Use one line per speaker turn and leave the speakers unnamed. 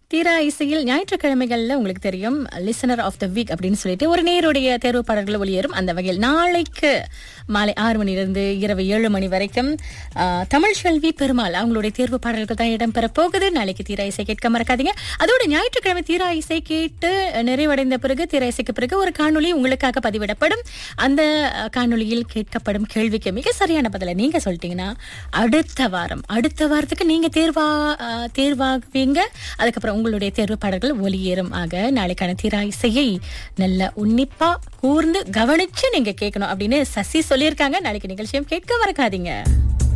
தீரா இசையில் ஞாயிற்றுக்கிழமைகள்ல உங்களுக்கு தெரியும் லிசனர் ஆஃப் த வீக் அப்படின்னு சொல்லிட்டு ஒரு நேருடைய தேர்வு பாடல்கள் ஒளியேறும் அந்த வகையில் நாளைக்கு மாலை ஆறு மணிலிருந்து இரவு ஏழு மணி வரைக்கும் ஆ, தமிழ் செல்வி பெருமாள் அவங்களுடைய தேர்வு பாடல்கள் தான் இடம்பெற போகுது நாளைக்கு தீரா இசை கேட்க மறக்காதீங்க அதோட ஞாயிற்றுக்கிழமை தீரா இசை கேட்டு நிறைவடைந்த பிறகு தீரா இசைக்கு பிறகு ஒரு காணொளி உங்களுக்காக பதிவிடப்படும் அந்த அ, காணொளியில் கேட்கப்படும் கேள்விக்கு மிக சரியான பதிலை நீங்க சொல்லிட்டீங்கன்னா அடுத்த வாரம் அடுத்த வாரத்துக்கு நீங்க தேர்வா அ, தேர்வாகுவீங்க அதுக்கப்புறம் உங்களுடைய தேர்வு பாடல்கள் ஒளியேறும் ஆக நாளைக்கான தீரா இசையை நல்ல உன்னிப்பா கூர்ந்து கவனிச்சு நீங்க கேட்கணும் அப்படின்னு சசி சொல்லியிருக்காங்க நாளைக்கு நிகழ்ச்சியும் கேட்க மறக்காதீங்க